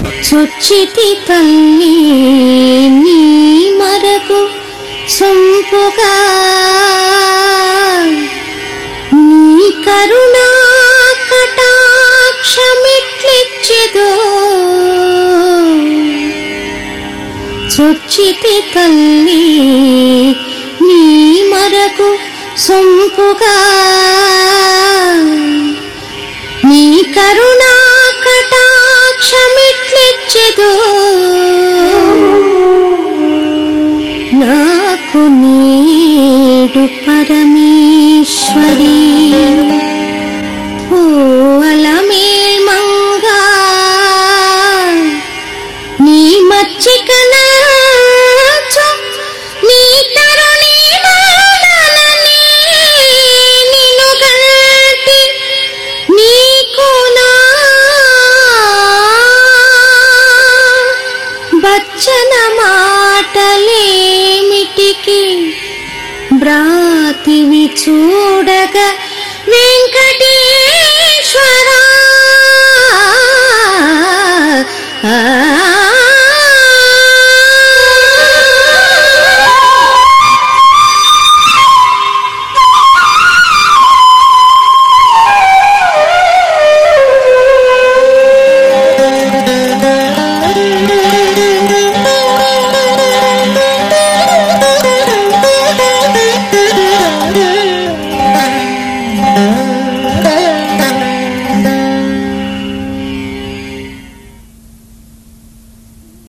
చొచ్చితి తల్లి నీ మరకు సొంపుగా నీ కరుణా కటాక్షమిట్లిచ్చిదో చొచ్చితి తల్లి నీ మరకు సొంపుగా నీ కరుణా కటాక్షమిట్లిచ్చదు నాకు నేడు పరమేశ్వరి ఓ అలమేల్ మంగా నీ మచ్చికనాచు నీ తరుణి మానననే నిన్ను గంటి నీకు నా బచ్చన మాటలేమిటికి బ్రాతివి చూడగ వెంకటేశ్వరా ఆ